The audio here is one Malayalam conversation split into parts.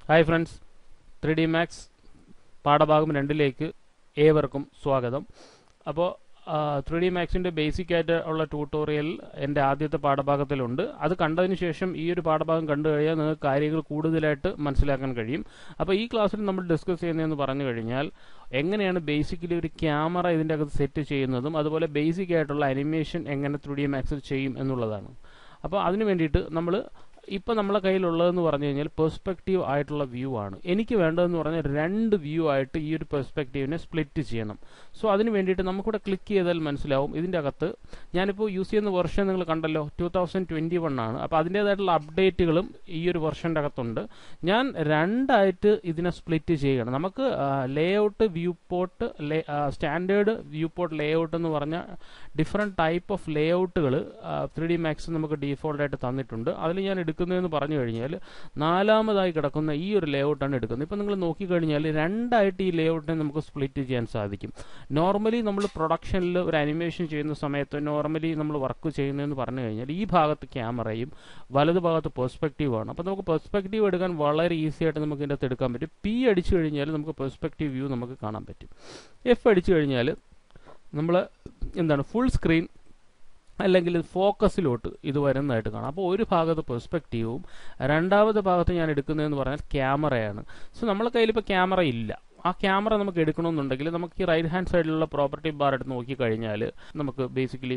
hi friends three D max പാഠഭാഗം രണ്ടിലേക്ക് ഏവർക്കും സ്വാഗതം അപ്പോൾ ത്രീ ഡി മാക്സിൻ്റെ ബേസിക് ആയിട്ട് ഉള്ള ട്യൂട്ടോറിയൽ എൻ്റെ ആദ്യത്തെ പാഠഭാഗത്തിലുണ്ട് അത് കണ്ടതിന് ശേഷം ഈ ഒരു പാഠഭാഗം കണ്ടു കഴിഞ്ഞാൽ നിങ്ങൾക്ക് കാര്യങ്ങൾ കൂടുതലായിട്ട് മനസ്സിലാക്കാൻ കഴിയും അപ്പോൾ ഈ ക്ലാസ്സിൽ നമ്മൾ ഡിസ്കസ് ചെയ്യുന്നതെന്ന് പറഞ്ഞു കഴിഞ്ഞാൽ എങ്ങനെയാണ് ബേസിക്കലി ഒരു ക്യാമറ ഇതിൻ്റെ അകത്ത് സെറ്റ് ചെയ്യുന്നതും അതുപോലെ ബേസിക് ആയിട്ടുള്ള അനിമേഷൻ എങ്ങനെ ത്രീ ഡി മാക്സിൽ ചെയ്യും എന്നുള്ളതാണ് അപ്പോൾ അതിന് വേണ്ടിയിട്ട് നമ്മൾ ഇപ്പോൾ നമ്മളെ കയ്യിലുള്ളതെന്ന് പറഞ്ഞു കഴിഞ്ഞാൽ പെർസ്പെക്റ്റീവ് ആയിട്ടുള്ള വ്യൂ ആണ് എനിക്ക് വേണ്ടതെന്ന് പറഞ്ഞാൽ രണ്ട് വ്യൂ ആയിട്ട് ഈ ഒരു പെർസ്പെക്റ്റീവിനെ സ്പ്ലിറ്റ് ചെയ്യണം സോ അതിന് വേണ്ടിയിട്ട് നമുക്കിവിടെ ക്ലിക്ക് ചെയ്താൽ മനസ്സിലാവും ഇതിൻ്റെ അകത്ത് ഞാനിപ്പോൾ യൂസ് ചെയ്യുന്ന വെർഷൻ നിങ്ങൾ കണ്ടല്ലോ ടു തൗസൻഡ് ട്വൻറ്റി വൺ ആണ് അപ്പോൾ അതിൻ്റേതായിട്ടുള്ള അപ്ഡേറ്റുകളും ഈ ഒരു വെർഷൻ്റെ അകത്തുണ്ട് ഞാൻ രണ്ടായിട്ട് ഇതിനെ സ്പ്ലിറ്റ് ചെയ്യണം നമുക്ക് layout viewport standard viewport layout എന്ന് പറഞ്ഞ ഡിഫറെൻറ്റ് ടൈപ്പ് ഓഫ് ലേ ഔട്ടുകൾ ത്രീ ഡി മാക്സ് നമുക്ക് ഡീഫോൾട്ടായിട്ട് തന്നിട്ടുണ്ട് അതിൽ ഞാൻ എടുക്കുന്നതെന്ന് പറഞ്ഞു കഴിഞ്ഞാൽ നാലാമതായി കിടക്കുന്ന ഈ ഒരു ലേ ഔട്ടാണ് എടുക്കുന്നത് ഇപ്പം നിങ്ങൾ നോക്കിക്കഴിഞ്ഞാൽ രണ്ടായിട്ട് ഈ ലേ ഔട്ടിനെ നമുക്ക് സ്പ്ലിറ്റ് ചെയ്യാൻ സാധിക്കും നോർമലി നമ്മൾ പ്രൊഡക്ഷനിൽ ഒരു അനിമേഷൻ ചെയ്യുന്ന സമയത്ത് നോർമലി നമ്മൾ വർക്ക് ചെയ്യുന്നതെന്ന് പറഞ്ഞു കഴിഞ്ഞാൽ ഈ ഭാഗത്ത് ക്യാമറയും വലതു ഭാഗത്ത് പെർസ്പെക്റ്റീവ് ആണ് അപ്പോൾ നമുക്ക് പെർസ്പെക്റ്റീവ് എടുക്കാൻ വളരെ ഈസി ആയിട്ട് നമുക്ക് ഇതിൻ്റെ അകത്ത് എടുക്കാൻ പറ്റും പി അടിച്ചു കഴിഞ്ഞാൽ നമുക്ക് പെർസ്പെക്റ്റീവ് വ്യൂ നമുക്ക് കാണാൻ പറ്റും എഫ് അടിച്ചു കഴിഞ്ഞാൽ നമ്മൾ എന്താണ് ഫുൾ സ്ക്രീൻ അല്ലെങ്കിൽ ഫോക്കസിലോട്ട് ഇത് വരുന്നതായിട്ട് കാണാം അപ്പോൾ ഒരു ഭാഗത്ത് പെർസ്പെക്റ്റീവും രണ്ടാമത്തെ ഭാഗത്ത് ഞാൻ എടുക്കുന്നതെന്ന് പറഞ്ഞാൽ ക്യാമറയാണ് സോ നമ്മളെ കയ്യിൽ ഇപ്പോൾ ക്യാമറ ഇല്ല ആ ക്യാമറ നമുക്ക് എടുക്കണമെന്നുണ്ടെങ്കിൽ നമുക്ക് ഈ റൈറ്റ് ഹാൻഡ് സൈഡിലുള്ള പ്രോപ്പർട്ടി ബാർ എടുത്ത് നോക്കിക്കഴിഞ്ഞാൽ നമുക്ക് ബേസിക്കലി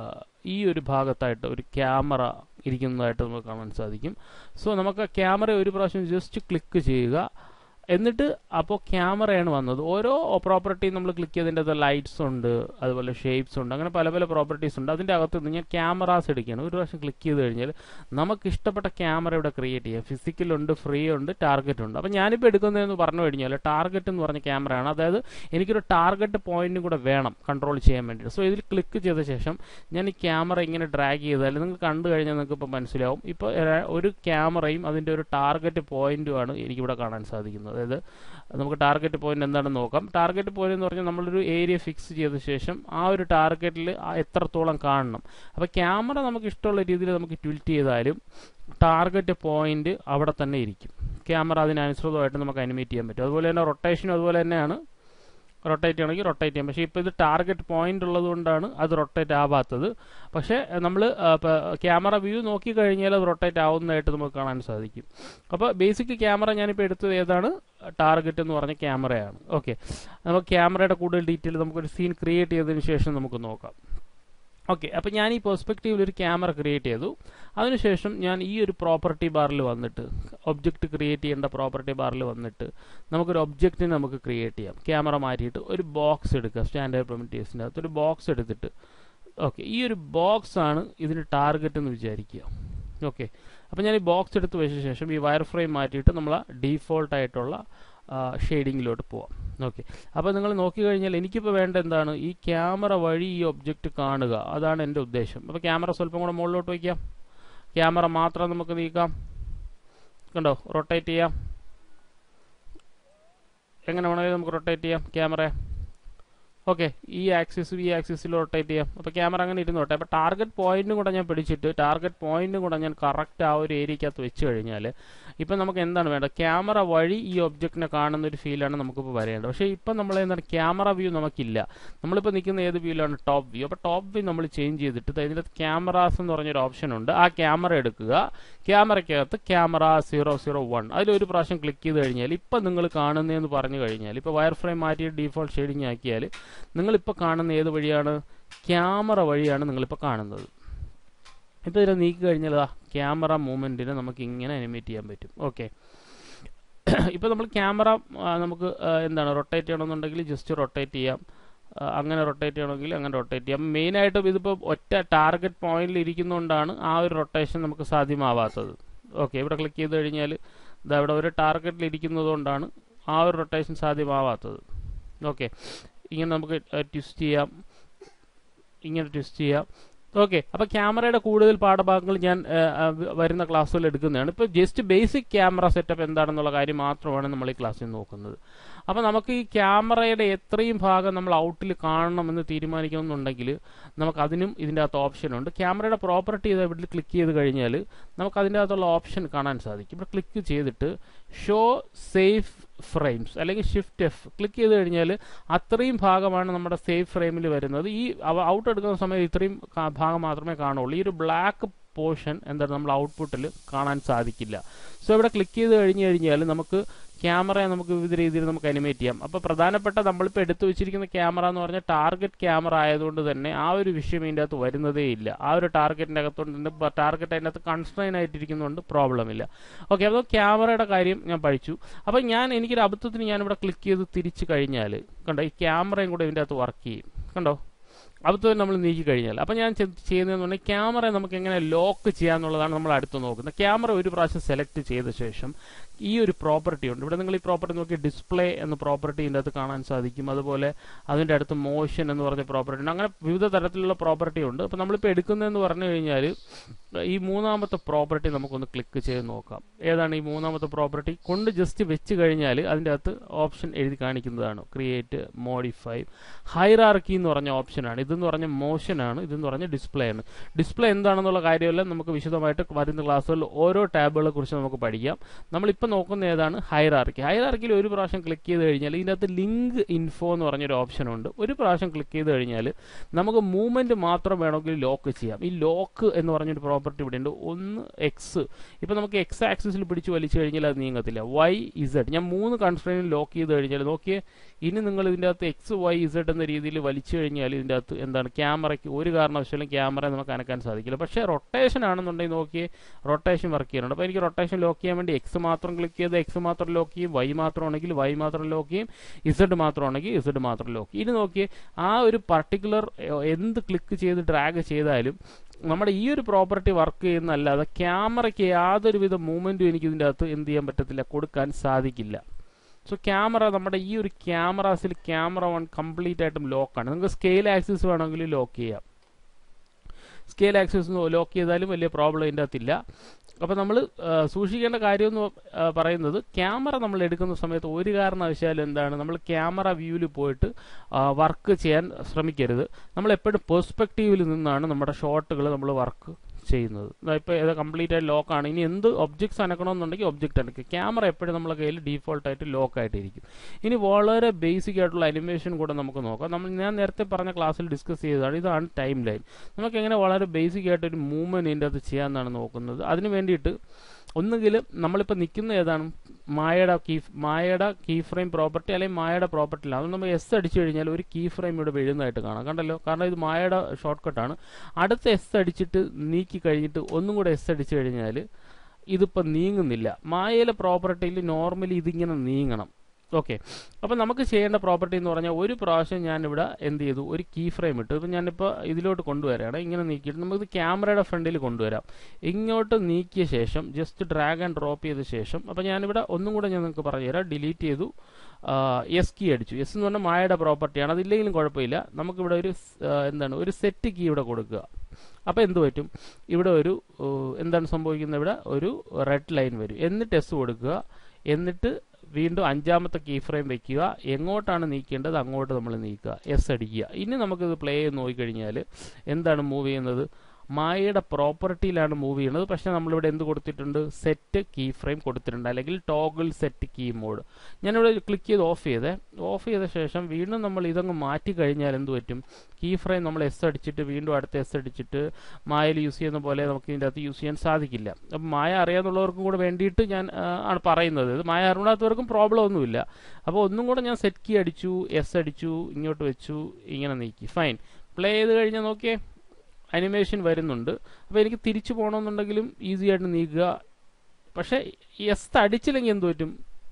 ഈ ഒരു ഭാഗത്തായിട്ട് ഒരു ക്യാമറ ഇരിക്കുന്നതായിട്ട് നമുക്ക് കാണാൻ സാധിക്കും സോ നമുക്ക് ക്യാമറ ഒരു പ്രാവശ്യം ജസ്റ്റ് ക്ലിക്ക് ചെയ്യുക എന്നിട്ട് അപ്പോൾ ക്യാമറയാണ് വന്നത് ഓരോ പ്രോപ്പർട്ടി നമ്മൾ ക്ലിക്ക് ചെയ്തതിൻ്റെ അത് ലൈറ്റ്സ് ഉണ്ട് അതുപോലെ ഷേപ്സ് ഉണ്ട് അങ്ങനെ പല പല പ്രോപ്പർട്ടീസ് ഉണ്ട് അതിൻ്റെ അകത്ത് നിന്ന് ഞാൻ ക്യാമറാസ് എടുക്കുകയാണ് ഒരു പ്രാവശ്യം ക്ലിക്ക് ചെയ്ത് കഴിഞ്ഞാൽ നമുക്ക് ഇഷ്ടപ്പെട്ട ക്യാമറ ഇവിടെ ക്രിയേറ്റ് ചെയ്യാം ഫിസിക്കൽ ഉണ്ട് ഫ്രീ ഉണ്ട് ടാർഗറ്റ് ഉണ്ട് അപ്പോൾ ഞാനിപ്പോൾ എടുക്കുന്നതെന്ന് പറഞ്ഞു കഴിഞ്ഞാൽ ടാർഗറ്റ് എന്ന് പറഞ്ഞ ക്യാമറയാണ് അതായത് എനിക്കൊരു ടാർഗറ്റ് പോയിന്റും കൂടെ വേണം കൺട്രോൾ ചെയ്യാൻ വേണ്ടിയിട്ട് സോ ഇതിൽ ക്ലിക്ക് ചെയ്ത ശേഷം ഞാൻ ഈ ക്യാമറ ഇങ്ങനെ ഡ്രാഗ് ചെയ്താൽ നിങ്ങൾക്ക് കണ്ടു കഴിഞ്ഞാൽ നിങ്ങൾക്ക് ഇപ്പോൾ മനസ്സിലാവും ഇപ്പോൾ ഒരു ക്യാമറയും അതിൻ്റെ ഒരു ടാർഗറ്റ് പോയിന്റുമാണ് എനിക്കിവിടെ കാണാൻ സാധിക്കുന്നത് അതായത് നമുക്ക് ടാർഗറ്റ് പോയിന്റ് എന്താണെന്ന് നോക്കാം ടാർഗറ്റ് പോയിന്റ് എന്ന് പറഞ്ഞാൽ നമ്മളൊരു ഏരിയ ഫിക്സ് ചെയ്ത ശേഷം ആ ഒരു ടാർഗറ്റിൽ എത്രത്തോളം കാണണം അപ്പോൾ ക്യാമറ നമുക്ക് ഇഷ്ടമുള്ള രീതിയിൽ നമുക്ക് ട്വിൽറ്റ് ചെയ്താലും ടാർഗറ്റ് പോയിന്റ് അവിടെ തന്നെ ഇരിക്കും ക്യാമറ അതിനനുസൃതമായിട്ട് നമുക്ക് അനിമേറ്റ് ചെയ്യാൻ പറ്റും അതുപോലെ തന്നെ റൊട്ടേഷനും അതുപോലെ തന്നെയാണ് റൊട്ടേറ്റ് ചെയ്യണമെങ്കിൽ റൊട്ടേറ്റ് ചെയ്യാം പക്ഷേ ഇപ്പോൾ ഇത് ടാർഗറ്റ് പോയിന്റ് ഉള്ളത് കൊണ്ടാണ് അത് റൊട്ടേറ്റ് ആവാത്തത് പക്ഷേ നമ്മൾ ക്യാമറ വ്യൂ നോക്കി കഴിഞ്ഞാൽ അത് റൊട്ടേറ്റ് ആവുന്നതായിട്ട് നമുക്ക് കാണാൻ സാധിക്കും അപ്പോൾ ബേസിക് ക്യാമറ ഞാനിപ്പോൾ എടുത്തത് ഏതാണ് ടാർഗറ്റ് എന്ന് പറഞ്ഞ ക്യാമറയാണ് ഓക്കെ നമുക്ക് ക്യാമറയുടെ കൂടുതൽ ഡീറ്റെയിൽ നമുക്കൊരു സീൻ ക്രിയേറ്റ് ചെയ്തതിന് ശേഷം നമുക്ക് നോക്കാം ഓക്കെ അപ്പോൾ ഞാൻ ഈ പെർസ്പെക്റ്റീവിൽ ഒരു ക്യാമറ ക്രിയേറ്റ് ചെയ്തു അതിനുശേഷം ഞാൻ ഈ ഒരു പ്രോപ്പർട്ടി ബാറിൽ വന്നിട്ട് ഒബ്ജക്റ്റ് ക്രിയേറ്റ് ചെയ്യേണ്ട പ്രോപ്പർട്ടി ബാറിൽ വന്നിട്ട് നമുക്കൊരു ഒബ്ജക്റ്റിനെ നമുക്ക് ക്രിയേറ്റ് ചെയ്യാം ക്യാമറ മാറ്റിയിട്ട് ഒരു ബോക്സ് എടുക്കുക സ്റ്റാൻഡേർഡ് പ്രൊമറ്റീവ്സിൻ്റെ അകത്ത് ഒരു ബോക്സ് എടുത്തിട്ട് ഓക്കെ ഈ ഒരു ബോക്സ് ആണ് ഇതിന് ടാർഗറ്റ് എന്ന് വിചാരിക്കുക ഓക്കെ അപ്പോൾ ഞാൻ ഈ ബോക്സ് എടുത്ത് വെച്ച ശേഷം ഈ വയർ ഫ്രെയിം മാറ്റിയിട്ട് നമ്മൾ ഡീഫോൾട്ട് ആയിട്ടുള്ള ഷെയ്ഡിങ്ങിലോട്ട് പോവാം ഓക്കെ അപ്പോൾ നിങ്ങൾ നോക്കിക്കഴിഞ്ഞാൽ എനിക്കിപ്പോൾ വേണ്ട എന്താണ് ഈ ക്യാമറ വഴി ഈ ഒബ്ജക്റ്റ് കാണുക അതാണ് എൻ്റെ ഉദ്ദേശം അപ്പോൾ ക്യാമറ സ്വല്പം കൂടെ മുകളിലോട്ട് വയ്ക്കാം ക്യാമറ മാത്രം നമുക്ക് നീക്കാം കണ്ടോ റൊട്ടേറ്റ് ചെയ്യാം എങ്ങനെ വേണമെങ്കിലും നമുക്ക് റൊട്ടേറ്റ് ചെയ്യാം ക്യാമറ ഓക്കെ ഈ ആക്സിസും ഈ ആക്സിസിൽ റൊട്ടേറ്റ് ചെയ്യാം അപ്പോൾ ക്യാമറ അങ്ങനെ ഇരുന്നോട്ടെ അപ്പോൾ ടാർഗറ്റ് പോയിന്റും കൂടെ ഞാൻ പിടിച്ചിട്ട് ടാർഗറ്റ് പോയിന്റും കൂടെ ഞാൻ കറക്റ്റ് ആ ഒരു ഏരിയക്കകത്ത് വെച്ച് കഴിഞ്ഞാൽ ഇപ്പം നമുക്ക് എന്താണ് വേണ്ടത് ക്യാമറ വഴി ഈ ഒബ്ജക്റ്റിനെ കാണുന്ന ഒരു ഫീലാണ് നമുക്കിപ്പോൾ വരേണ്ടത് പക്ഷേ ഇപ്പം നമ്മൾ എന്താണ് ക്യാമറ വ്യൂ നമുക്കില്ല നമ്മളിപ്പോൾ നിൽക്കുന്ന ഏത് വ്യൂയിലാണ് ടോപ്പ് വ്യൂ അപ്പോൾ ടോപ്പ് വ്യൂ നമ്മൾ ചേഞ്ച് ചെയ്തിട്ട് ഇതിൻ്റെ ക്യാമറാസ് എന്ന് പറഞ്ഞൊരു ഓപ്ഷൻ ഉണ്ട് ആ ക്യാമറ എടുക്കുക ക്യാമറയ്ക്കകത്ത് ക്യാമറ സീറോ സീറോ വൺ അതിലൊരു പ്രാവശ്യം ക്ലിക്ക് ചെയ്ത് കഴിഞ്ഞാൽ ഇപ്പം നിങ്ങൾ കാണുന്നതെന്ന് പറഞ്ഞു കഴിഞ്ഞാൽ ഇപ്പോൾ വയർ ഫ്രെയിം മാറ്റി ഡീഫോൾട്ട് ഷെയ്ഡിങ് ആക്കിയാൽ നിങ്ങളിപ്പോൾ കാണുന്ന ഏത് വഴിയാണ് ക്യാമറ വഴിയാണ് നിങ്ങളിപ്പോൾ കാണുന്നത് ഇപ്പോൾ ഇതിനെ നീക്കി കഴിഞ്ഞാൽ ആ ക്യാമറ മൂവ്മെൻറ്റിനെ നമുക്ക് ഇങ്ങനെ അനിമേറ്റ് ചെയ്യാൻ പറ്റും ഓക്കെ ഇപ്പോൾ നമ്മൾ ക്യാമറ നമുക്ക് എന്താണ് റൊട്ടേറ്റ് ചെയ്യണമെന്നുണ്ടെങ്കിൽ ജസ്റ്റ് റൊട്ടേറ്റ് ചെയ്യാം അങ്ങനെ റൊട്ടേറ്റ് ചെയ്യണമെങ്കിൽ അങ്ങനെ റൊട്ടേറ്റ് ചെയ്യാം മെയിനായിട്ടും ഇതിപ്പോൾ ഒറ്റ ടാർഗറ്റ് പോയിന്റിൽ ഇരിക്കുന്നതുകൊണ്ടാണ് ആ ഒരു റൊട്ടേഷൻ നമുക്ക് സാധ്യമാവാത്തത് ഓക്കെ ഇവിടെ ക്ലിക്ക് ചെയ്ത് കഴിഞ്ഞാൽ ഇതാ ഇവിടെ ഒരു ടാർഗറ്റിൽ ഇരിക്കുന്നത് കൊണ്ടാണ് ആ ഒരു റൊട്ടേഷൻ സാധ്യമാവാത്തത് ഓക്കെ ഇങ്ങനെ നമുക്ക് ട്വിസ്റ്റ് ചെയ്യാം ഇങ്ങനെ ട്വിസ്റ്റ് ചെയ്യാം ഓക്കെ അപ്പോൾ ക്യാമറയുടെ കൂടുതൽ പാഠഭാഗങ്ങൾ ഞാൻ ആ, ആ, വരുന്ന ക്ലാസ്സുകളിൽ എടുക്കുന്നതാണ് ഇപ്പോൾ ജസ്റ്റ് ബേസിക് ക്യാമറ സെറ്റപ്പ് എന്താണെന്നുള്ള കാര്യം മാത്രമാണ് നമ്മൾ ഈ ക്ലാസ്സിൽ നോക്കുന്നത് അപ്പോൾ നമുക്ക് ഈ ക്യാമറയുടെ എത്രയും ഭാഗം നമ്മൾ ഔട്ടിൽ കാണണമെന്ന് തീരുമാനിക്കണമെന്നുണ്ടെങ്കിൽ നമുക്ക് അതിനും ഇതിൻ്റെ അകത്ത് ഓപ്ഷൻ ഉണ്ട് ക്യാമറയുടെ പ്രോപ്പർട്ടി ചെയ്ത് ഇവിടെ ക്ലിക്ക് ചെയ്ത് കഴിഞ്ഞാൽ നമുക്ക് അതിൻ്റെ അകത്തുള്ള ഓപ്ഷൻ കാണാൻ സാധിക്കും ഇവിടെ ക്ലിക്ക് ചെയ്തിട്ട് ഷോ സേഫ് ഫ്രെയിംസ് അല്ലെങ്കിൽ ഷിഫ്റ്റ് എഫ് ക്ലിക്ക് ചെയ്ത് കഴിഞ്ഞാൽ അത്രയും ഭാഗമാണ് നമ്മുടെ സേഫ് ഫ്രെയിമിൽ വരുന്നത് ഈ ഔട്ട് എടുക്കുന്ന സമയത്ത് ഇത്രയും കാ- ഭാഗം മാത്രമേ കാണുള്ളൂ ഈ ഒരു ബ്ലാക്ക് പോർഷൻ എന്താണ് നമ്മൾ ഔട്ട്പുട്ടിൽ കാണാൻ സാധിക്കില്ല സോ ഇവിടെ ക്ലിക്ക് ചെയ്ത് കഴിഞ്ഞ് കഴിഞ്ഞാൽ നമുക്ക് ക്യാമറയെ നമുക്ക് വിവിധ രീതിയിൽ നമുക്ക് അനിമേറ്റ് ചെയ്യാം അപ്പോൾ പ്രധാനപ്പെട്ട നമ്മളിപ്പോൾ എടുത്തു വെച്ചിരിക്കുന്ന ക്യാമറ എന്ന് പറഞ്ഞാൽ ടാർഗറ്റ് ക്യാമറ ആയതുകൊണ്ട് തന്നെ ആ ഒരു വിഷയം ഇതിൻ്റെ അകത്ത് വരുന്നതേ ഇല്ല ആ ഒരു ടാർഗറ്റിൻ്റെ അകത്തുകൊണ്ട് ടാർഗറ്റ് അതിൻ്റെ അകത്ത് കൺസ്ട്രെയിൻ ആയിട്ടിരിക്കുന്നതുകൊണ്ട് പ്രോബ്ലം ഇല്ല ഓക്കെ അപ്പോൾ ക്യാമറയുടെ കാര്യം ഞാൻ പഠിച്ചു അപ്പോൾ ഞാൻ എനിക്കൊരു അബദ്ധത്തിന് ഞാനിവിടെ ക്ലിക്ക് ചെയ്ത് തിരിച്ചു കഴിഞ്ഞാൽ കണ്ടോ ഈ ക്യാമറയും കൂടെ ഇതിൻ്റെ അകത്ത് വർക്ക് ചെയ്യും കണ്ടോ അബദ്ധം നമ്മൾ നീക്കി കഴിഞ്ഞാൽ അപ്പം ഞാൻ ചെ- ചെയ്യുന്നതെന്ന് പറഞ്ഞാൽ ക്യാമറ നമുക്ക് എങ്ങനെ ലോക്ക് ചെയ്യാന്നുള്ളതാണ് നമ്മൾ അടുത്ത് നോക്കുന്നത് ക്യാമറ ഒരു പ്രാവശ്യം സെലക്ട് ചെയ്ത ശേഷം ഈ ഒരു പ്രോപ്പർട്ടി ഉണ്ട് ഇവിടെ നിങ്ങൾ ഈ പ്രോപ്പർട്ടി നോക്കി ഡിസ്പ്ലേ എന്ന പ്രോപ്പർട്ടി ഇതിൻ്റെ അകത്ത് കാണാൻ സാധിക്കും അതുപോലെ അതിൻ്റെ അടുത്ത് മോഷൻ എന്ന് പറഞ്ഞ പ്രോപ്പർട്ടി ഉണ്ട് അങ്ങനെ വിവിധ തരത്തിലുള്ള പ്രോപ്പർട്ടി ഉണ്ട് അപ്പം നമ്മളിപ്പോൾ എടുക്കുന്നതെന്ന് പറഞ്ഞു കഴിഞ്ഞാൽ ഈ മൂന്നാമത്തെ പ്രോപ്പർട്ടി നമുക്കൊന്ന് ക്ലിക്ക് ചെയ്ത് നോക്കാം ഏതാണ് ഈ മൂന്നാമത്തെ പ്രോപ്പർട്ടി കൊണ്ട് ജസ്റ്റ് വെച്ച് കഴിഞ്ഞാൽ അതിൻ്റെ അകത്ത് ഓപ്ഷൻ എഴുതി കാണിക്കുന്നതാണ് ക്രിയേറ്റ് മോഡിഫൈ ഹൈറാർക്കി എന്ന് പറഞ്ഞ ഓപ്ഷനാണ് ഇതെന്ന് പറഞ്ഞ മോഷനാണ് ഇതെന്ന് പറഞ്ഞ ഡിസ്പ്ലേ ആണ് ഡിസ്പ്ലേ എന്താണെന്നുള്ള കാര്യമെല്ലാം നമുക്ക് വിശദമായിട്ട് വരുന്ന ക്ലാസ്സുകളിൽ ഓരോ ടാബുകളെ കുറിച്ച് നമുക്ക് പഠിക്കാം നമ്മളിപ്പോൾ നോക്കുന്ന ഏതാണ് ഹൈറാർക്കി ഹൈറാർക്കിയിൽ ഒരു പ്രാവശ്യം ക്ലിക്ക് ചെയ്ത് കഴിഞ്ഞാൽ ഇതിനകത്ത് ലിങ്ക് ഇൻഫോ എന്ന് പറഞ്ഞൊരു ഓപ്ഷൻ ഉണ്ട് ഒരു പ്രാവശ്യം ക്ലിക്ക് ചെയ്ത് കഴിഞ്ഞാൽ നമുക്ക് മൂവ്മെന്റ് മാത്രം വേണമെങ്കിൽ ലോക്ക് ചെയ്യാം ഈ ലോക്ക് എന്ന് പറഞ്ഞൊരു പ്രോപ്പർട്ടി ഇവിടെ ഉണ്ട് ഒന്ന് എക്സ് ഇപ്പൊ നമുക്ക് എക്സ് ആക്സിസിൽ പിടിച്ച് വലിച്ചു കഴിഞ്ഞാൽ അത് നീങ്ങത്തില്ല വൈ ഇസഡ് ഞാൻ മൂന്ന് കൺസ്ട്രെയിനിൽ ലോക്ക് ചെയ്ത് കഴിഞ്ഞാൽ നോക്കിയേ ഇനി നിങ്ങൾ ഇതിൻ്റെ അകത്ത് എക്സ് വൈ ഇസഡ് എന്ന രീതിയിൽ വലിച്ചു കഴിഞ്ഞാൽ ഇതിൻ്റെ അകത്ത് എന്താണ് ക്യാമറയ്ക്ക് ഒരു കാരണവശാലും ക്യാമറ നമുക്ക് അനക്കാൻ സാധിക്കില്ല പക്ഷേ റൊട്ടേഷൻ ആണെന്നുണ്ടെങ്കിൽ നോക്കിയേ റൊട്ടേഷൻ വർക്ക് ചെയ്യുന്നുണ്ട് അപ്പോൾ എനിക്ക് റൊട്ടേഷൻ ലോക്ക് ചെയ്യാൻ വേണ്ടി എക്സ് മാത്രം ക്ലിക്ക് ചെയ്ത് എക്സ് മാത്രം ലോക്ക് ചെയ്യും വൈ മാത്രമാണെങ്കിൽ വൈ മാത്രം ലോക്ക് ചെയ്യും ഇസഡ് മാത്രമാണെങ്കിൽ ഇസഡ് മാത്രം ലോക്ക് ചെയ്യും ഇനി നോക്കിയേ ആ ഒരു പർട്ടിക്കുലർ എന്ത് ക്ലിക്ക് ചെയ്ത് ഡ്രാഗ് ചെയ്താലും നമ്മുടെ ഈ ഒരു പ്രോപ്പർട്ടി വർക്ക് ചെയ്യുന്നതല്ലാതെ ക്യാമറയ്ക്ക് യാതൊരുവിധ മൂവ്മെന്റും എനിക്ക് ഇതിൻ്റെ അകത്ത് എന്ത് ചെയ്യാൻ പറ്റത്തില്ല കൊടുക്കാൻ സാധിക്കില്ല സോ ക്യാമറ നമ്മുടെ ഈ ഒരു ക്യാമറാസിൽ ക്യാമറ വൺ കംപ്ലീറ്റ് ആയിട്ടും ലോക്കാണ് നിങ്ങൾക്ക് സ്കെയിൽ ആക്സിസ് വേണമെങ്കിൽ ലോക്ക് ചെയ്യാം സ്കെയിൽ ആക്സിസ് ലോക്ക് ചെയ്താലും വലിയ പ്രോബ്ലം ഇതിൻ്റെ അകത്തില്ല അപ്പോൾ നമ്മൾ സൂക്ഷിക്കേണ്ട കാര്യം എന്ന് ആ, പറയുന്നത് ക്യാമറ നമ്മൾ എടുക്കുന്ന സമയത്ത് ഒരു കാരണവശാലും എന്താണ് നമ്മൾ ക്യാമറ വ്യൂവിൽ പോയിട്ട് വർക്ക് ചെയ്യാൻ ശ്രമിക്കരുത് നമ്മൾ എപ്പോഴും പെർസ്പെക്റ്റീവിൽ നിന്നാണ് നമ്മുടെ ഷോട്ടുകൾ നമ്മൾ വർക്ക് ചെയ്യുന്നത് ഇപ്പോൾ ഇത് കംപ്ലീറ്റ് ആയിട്ട് ലോക്കാണ് ഇനി എന്ത് ഒബ്ജക്ട്സ് അനക്കണമെന്നുണ്ടെങ്കിൽ ഒബ്ജക്റ്റ് അനക്കുക ക്യാമറ എപ്പോഴും നമ്മളെ കയ്യിൽ ഡീഫോൾട്ട് ആയിട്ട് ലോക്ക് ആയിട്ടിരിക്കും ഇനി വളരെ ബേസിക് ആയിട്ടുള്ള അനിമേഷൻ കൂടെ നമുക്ക് നോക്കാം നമ്മൾ ഞാൻ നേരത്തെ പറഞ്ഞ ക്ലാസ്സിൽ ഡിസ്കസ് ചെയ്തതാണ് ഇതാണ് ടൈം ലൈൻ നമുക്ക് എങ്ങനെ വളരെ ബേസിക് ആയിട്ട് ഒരു മൂവ്മെന്റ് ഇതിൻ്റെ അകത്ത് ചെയ്യാമെന്നാണ് നോക്കുന്നത് അതിന് വേണ്ടിയിട്ട് ഒന്നുകിൽ നമ്മളിപ്പോൾ നിൽക്കുന്ന ഏതാണ് മായയുടെ കീ മായയുടെ കീ ഫ്രെയിം പ്രോപ്പർട്ടി അല്ലെങ്കിൽ മായയുടെ പ്രോപ്പർട്ടിയിലാണ് അതുകൊണ്ട് നമ്മൾ എസ് അടിച്ചു കഴിഞ്ഞാൽ ഒരു കീ ഫ്രെയിം ഇവിടെ വീഴുന്നതായിട്ട് കാണാം കണ്ടല്ലോ കാരണം ഇത് മായയുടെ ഷോർട്ട് കട്ടാണ് അടുത്ത എസ് അടിച്ചിട്ട് നീക്കി കഴിഞ്ഞിട്ട് ഒന്നും കൂടെ എസ് അടിച്ചു കഴിഞ്ഞാൽ ഇതിപ്പോൾ നീങ്ങുന്നില്ല മായയിലെ പ്രോപ്പർട്ടിയിൽ നോർമലി ഇതിങ്ങനെ നീങ്ങണം ഓക്കെ അപ്പം നമുക്ക് ചെയ്യേണ്ട പ്രോപ്പർട്ടി എന്ന് പറഞ്ഞാൽ ഒരു പ്രാവശ്യം ഞാനിവിടെ എന്ത് ചെയ്തു ഒരു കീ ഫ്രെയിം ഇട്ടു ഇപ്പം ഞാനിപ്പോൾ ഇതിലോട്ട് കൊണ്ടുവരികയാണ് ഇങ്ങനെ നീക്കിയിട്ട് നമുക്ക് ക്യാമറയുടെ ഫ്രണ്ടിൽ കൊണ്ടുവരാം ഇങ്ങോട്ട് നീക്കിയ ശേഷം ജസ്റ്റ് ഡ്രാഗ് ആൻഡ് ഡ്രോപ്പ് ചെയ്ത ശേഷം അപ്പം ഞാനിവിടെ ഒന്നും കൂടെ ഞാൻ നിങ്ങൾക്ക് പറഞ്ഞുതരാം ഡിലീറ്റ് ചെയ്തു എസ് കീ അടിച്ചു എസ് എന്ന് പറഞ്ഞാൽ മായയുടെ പ്രോപ്പർട്ടിയാണ് അതില്ലെങ്കിലും കുഴപ്പമില്ല നമുക്കിവിടെ ഒരു സ്- ആ, എന്താണ് ഒരു സെറ്റ് കീ ഇവിടെ കൊടുക്കുക അപ്പോൾ എന്ത് പറ്റും ഇവിടെ ഒരു ഓ, എന്താണ് സംഭവിക്കുന്നത് ഇവിടെ ഒരു റെഡ് ലൈൻ വരും എന്നിട്ട് എസ് കൊടുക്കുക എന്നിട്ട് വീണ്ടും അഞ്ചാമത്തെ കീ ഫ്രെയിം വെക്കുക എങ്ങോട്ടാണ് നീക്കേണ്ടത് അങ്ങോട്ട് നമ്മൾ നീക്കുക എസ് അടിക്കുക ഇനി നമുക്കിത് പ്ലേ ചെയ്ത് നോക്കിക്കഴിഞ്ഞാൽ എന്താണ് മൂവ് ചെയ്യുന്നത് മായയുടെ പ്രോപ്പർട്ടിയിലാണ് മൂവ് ചെയ്യുന്നത് പക്ഷേ നമ്മളിവിടെ എന്ത് കൊടുത്തിട്ടുണ്ട് സെറ്റ് കീ ഫ്രെയിം കൊടുത്തിട്ടുണ്ട് അല്ലെങ്കിൽ ടോഗിൾ സെറ്റ് കീ മോഡ് ഞാനിവിടെ ക്ലിക്ക് ചെയ്ത് ഓഫ് ചെയ്തേ ഓഫ് ചെയ്ത ശേഷം വീണ്ടും നമ്മൾ ഇതങ്ങ് മാറ്റി കഴിഞ്ഞാൽ എന്ത് പറ്റും കീ ഫ്രെയിം നമ്മൾ എസ് അടിച്ചിട്ട് വീണ്ടും അടുത്ത എസ് അടിച്ചിട്ട് മായയിൽ യൂസ് ചെയ്യുന്ന പോലെ നമുക്ക് ഇതിൻ്റെ അകത്ത് യൂസ് ചെയ്യാൻ സാധിക്കില്ല അപ്പം മായ അറിയാന്നുള്ളവർക്കും കൂടെ വേണ്ടിയിട്ട് ഞാൻ ആ, ആണ് പറയുന്നത് ഇത് മായ അറിയാത്തവർക്കും പ്രോബ്ലം ഒന്നുമില്ല അപ്പോൾ ഒന്നും കൂടെ ഞാൻ സെറ്റ് കീ അടിച്ചു എസ് അടിച്ചു ഇങ്ങോട്ട് വെച്ചു ഇങ്ങനെ നീക്കി ഫൈൻ പ്ലേ ചെയ്ത് കഴിഞ്ഞാൽ നോക്കിയേ അനിമേഷൻ വരുന്നുണ്ട് അപ്പോൾ എനിക്ക് തിരിച്ചു പോകണമെന്നുണ്ടെങ്കിലും ഈസി ആയിട്ട് നീക്കുക പക്ഷേ എസ് അടിച്ചില്ലെങ്കിൽ എന്ത് പറ്റും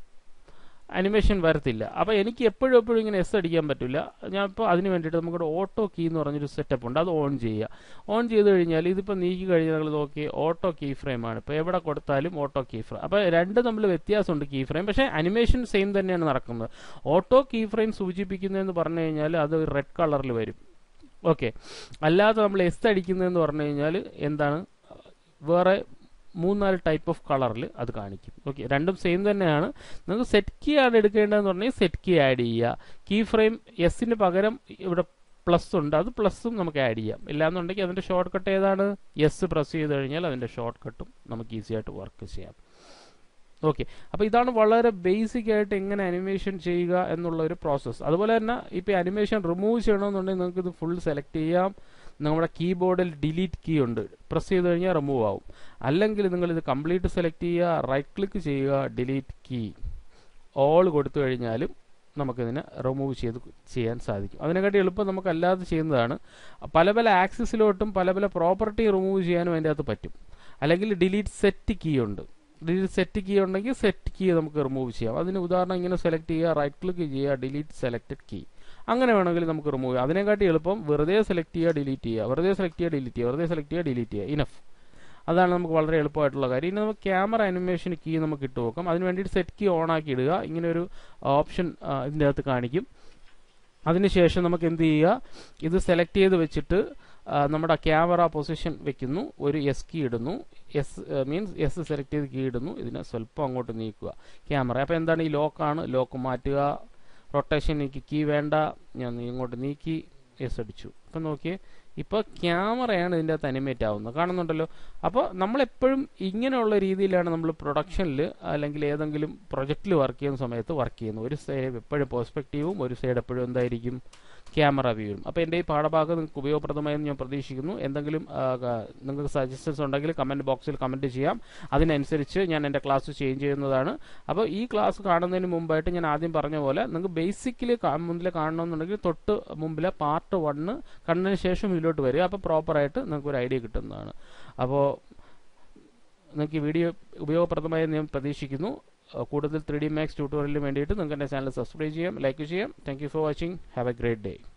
അനിമേഷൻ വരത്തില്ല അപ്പോൾ എനിക്ക് എപ്പോഴും എപ്പോഴും ഇങ്ങനെ എസ് അടിക്കാൻ പറ്റില്ല ഞാൻ ഇപ്പോൾ അതിന് വേണ്ടിയിട്ട് നമുക്കിവിടെ ഓട്ടോ കീ എന്ന് പറഞ്ഞൊരു സെറ്റപ്പ് ഉണ്ട് അത് ഓൺ ചെയ്യുക ഓൺ ചെയ്ത് കഴിഞ്ഞാൽ ഇതിപ്പോൾ നീക്കി കഴിഞ്ഞാൽ നിങ്ങൾ നോക്കി ഓട്ടോ കീ ഫ്രെയിം ആണ് ഇപ്പോൾ എവിടെ കൊടുത്താലും ഓട്ടോ കീ ഫ്രെയിം അപ്പോൾ രണ്ട് തമ്മിൽ വ്യത്യാസമുണ്ട് കീ ഫ്രെയിം പക്ഷേ അനിമേഷൻ സെയിം തന്നെയാണ് നടക്കുന്നത് ഓട്ടോ കീ ഫ്രെയിം സൂചിപ്പിക്കുന്നതെന്ന് പറഞ്ഞു കഴിഞ്ഞാൽ അത് റെഡ് കളറിൽ വരും ഓക്കെ അല്ലാതെ നമ്മൾ എസ് അടിക്കുന്നതെന്ന് പറഞ്ഞു കഴിഞ്ഞാൽ എന്താണ് വേറെ മൂന്നാല് ടൈപ്പ് ഓഫ് കളറിൽ അത് കാണിക്കും ഓക്കെ രണ്ടും സെയിം തന്നെയാണ് നിങ്ങൾക്ക് സെറ്റ് കീ ആണ് എടുക്കേണ്ടതെന്ന് പറഞ്ഞാൽ സെറ്റ് കീ ആഡ് ചെയ്യുക കീ ഫ്രെയിം എസിന് പകരം ഇവിടെ പ്ലസ് ഉണ്ട് അത് പ്ലസും നമുക്ക് ആഡ് ചെയ്യാം ഇല്ലാന്നുണ്ടെങ്കിൽ അതിൻ്റെ ഷോർട്ട് കട്ട് ഏതാണ് എസ് പ്രസ് ചെയ്ത് കഴിഞ്ഞാൽ അതിൻ്റെ ഷോർട്ട് കട്ടും നമുക്ക് ഈസി ആയിട്ട് വർക്ക് ചെയ്യാം ഓക്കെ അപ്പോൾ ഇതാണ് വളരെ ബേസിക് ആയിട്ട് എങ്ങനെ അനിമേഷൻ ചെയ്യുക എന്നുള്ള ഒരു പ്രോസസ്സ് അതുപോലെ തന്നെ ഇപ്പോൾ അനിമേഷൻ റിമൂവ് ചെയ്യണമെന്നുണ്ടെങ്കിൽ നിങ്ങൾക്ക് ഇത് ഫുൾ സെലക്ട് ചെയ്യാം നമ്മുടെ കീബോർഡിൽ ഡിലീറ്റ് കീ ഉണ്ട് പ്രസ് ചെയ്ത് കഴിഞ്ഞാൽ റിമൂവ് ആവും അല്ലെങ്കിൽ നിങ്ങൾ ഇത് കംപ്ലീറ്റ് സെലക്ട് ചെയ്യുക റൈറ്റ് ക്ലിക്ക് ചെയ്യുക ഡിലീറ്റ് കീ ഓൾ കൊടുത്തു കഴിഞ്ഞാലും നമുക്കിതിനെ റിമൂവ് ചെയ്ത് ചെയ്യാൻ സാധിക്കും അതിനെക്കാട്ടി എളുപ്പം നമുക്ക് അല്ലാതെ ചെയ്യുന്നതാണ് പല പല ആക്സിസിലോട്ടും പല പല പ്രോപ്പർട്ടി റിമൂവ് ചെയ്യാനും അതിൻ്റെ അകത്ത് പറ്റും അല്ലെങ്കിൽ ഡിലീറ്റ് സെറ്റ് കീ ഉണ്ട് ഡിലീറ്റ് സെറ്റ് കീ ഉണ്ടെങ്കിൽ സെറ്റ് കീ നമുക്ക് റിമൂവ് ചെയ്യാം അതിന് ഉദാഹരണം ഇങ്ങനെ സെലക്ട് ചെയ്യുക റൈറ്റ് ക്ലിക്ക് ചെയ്യുക ഡിലീറ്റ് സെലക്റ്റഡ് കീ അങ്ങനെ വേണമെങ്കിൽ നമുക്ക് റിമൂവ് ചെയ്യാം അതിനെക്കാട്ടി എളുപ്പം വെറുതെ സെലക്ട് ചെയ്യുക ഡിലീറ്റ് ചെയ്യുക വെറുതെ സെലക്ട് ചെയ്യുക ഡിലീറ്റ് ചെയ്യുക വെറുതെ സെലക്ട് ചെയ്യുക ഡിലീറ്റ് ചെയ്യുക ഇനഫ് അതാണ് നമുക്ക് വളരെ എളുപ്പമായിട്ടുള്ള കാര്യം ഇനി നമുക്ക് ക്യാമറ അനിമേഷൻ കീ നമുക്ക് ഇട്ട് നോക്കാം അതിന് വേണ്ടിയിട്ട് സെറ്റ് കീ ഓൺ ആക്കി ഇടുക ഇങ്ങനെ ഒരു ഓപ്ഷൻ ഇതിൻ്റെ അകത്ത് കാണിക്കും അതിനുശേഷം നമുക്ക് എന്ത് ചെയ്യുക ഇത് സെലക്ട് ചെയ്ത് വെച്ചിട്ട് നമ്മുടെ ക്യാമറ പൊസിഷൻ വെക്കുന്നു ഒരു എസ് കീ ഇടുന്നു എസ് മീൻസ് എസ് സെലക്ട് ചെയ്ത് കീ ഇടുന്നു ഇതിനെ സ്വല്പം അങ്ങോട്ട് നീക്കുക ക്യാമറ അപ്പോൾ എന്താണ് ഈ ലോക്കാണ് ലോക്ക് മാറ്റുക റൊട്ടേഷൻ എനിക്ക് കീ വേണ്ട ഞാൻ ഇങ്ങോട്ട് നീക്കി എസ് അടിച്ചു ഇപ്പം നോക്കിയേ ഇപ്പോൾ ക്യാമറയാണ് ഇതിൻ്റെ അകത്ത് അനിമേറ്റ് ആവുന്നത് കാണുന്നുണ്ടല്ലോ അപ്പോൾ നമ്മളെപ്പോഴും ഇങ്ങനെയുള്ള രീതിയിലാണ് നമ്മൾ പ്രൊഡക്ഷനിൽ അല്ലെങ്കിൽ ഏതെങ്കിലും പ്രൊജക്റ്റിൽ വർക്ക് ചെയ്യുന്ന സമയത്ത് വർക്ക് ചെയ്യുന്നത് ഒരു സൈഡ് എപ്പോഴും പെർസ്പെക്റ്റീവും ഒരു സൈഡ് എപ്പോഴും എന്തായിരിക്കും ക്യാമറ വ്യൂവും അപ്പോൾ എൻ്റെ ഈ പാഠഭാഗം നിങ്ങൾക്ക് ഉപയോഗപ്രദമായെന്ന് ഞാൻ പ്രതീക്ഷിക്കുന്നു എന്തെങ്കിലും നിങ്ങൾക്ക് സജഷൻസ് ഉണ്ടെങ്കിൽ കമൻറ്റ് ബോക്സിൽ കമൻറ്റ് ചെയ്യാം അതിനനുസരിച്ച് ഞാൻ എൻ്റെ ക്ലാസ് ചേഞ്ച് ചെയ്യുന്നതാണ് അപ്പോൾ ഈ ക്ലാസ് കാണുന്നതിന് മുമ്പായിട്ട് ഞാൻ ആദ്യം പറഞ്ഞ പോലെ നിങ്ങൾക്ക് ബേസിക്കലി മുന്നിൽ കാണണമെന്നുണ്ടെങ്കിൽ തൊട്ട് മുമ്പിലെ പാർട്ട് വണ്ണ് കണ്ടതിന് ശേഷം ഇതിലോട്ട് വരിക അപ്പോൾ പ്രോപ്പറായിട്ട് നിങ്ങൾക്ക് ഒരു ഐഡിയ കിട്ടുന്നതാണ് അപ്പോൾ നിങ്ങൾക്ക് ഈ വീഡിയോ ഉപയോഗപ്രദമായെന്ന് ഞാൻ പ്രതീക്ഷിക്കുന്നു കൂടുതൽ ത്രീ ഡി മാക്സ് ട്യൂട്ടോറിയലിന് വേണ്ടിയിട്ട് നിങ്ങൾക്ക് എൻ്റെ ചാനൽ സബ്സ്ക്രൈബ് ചെയ്യാം ലൈക്ക് ചെയ്യാം thank you for watching have a great day